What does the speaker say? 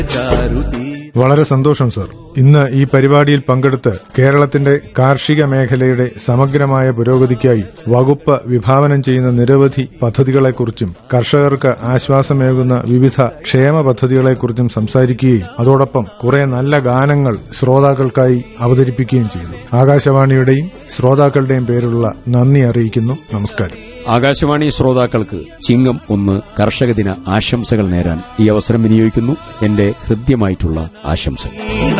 വളരെ സന്തോഷം സർ ഇന്ന് ഈ പരിപാടിയിൽ പങ്കെടുത്ത് കേരളത്തിന്റെ കാർഷിക മേഖലയുടെ സമഗ്രമായ പുരോഗതിക്കായി വകുപ്പ് വിഭാവനം ചെയ്യുന്ന നിരവധി പദ്ധതികളെക്കുറിച്ചും കർഷകർക്ക് ആശ്വാസമേകുന്ന വിവിധ ക്ഷേമ പദ്ധതികളെക്കുറിച്ചും സംസാരിക്കുകയും അതോടൊപ്പം കുറെ നല്ല ഗാനങ്ങൾ ശ്രോതാക്കൾക്കായി അവതരിപ്പിക്കുകയും ചെയ്തു ആകാശവാണിയുടെയും ശ്രോതാക്കളുടെയും പേരിലുള്ള നന്ദി അറിയിക്കുന്നു നമസ്കാരം ആകാശവാണി ശ്രോതാക്കൾക്ക് ചിങ്ങം ഒന്ന് കർഷക ദിന ആശംസകൾ നേരാൻ ഈ അവസരം വിനിയോഗിക്കുന്നു എന്റെ ഹൃദ്യമായിട്ടുള്ള ആശംസകൾ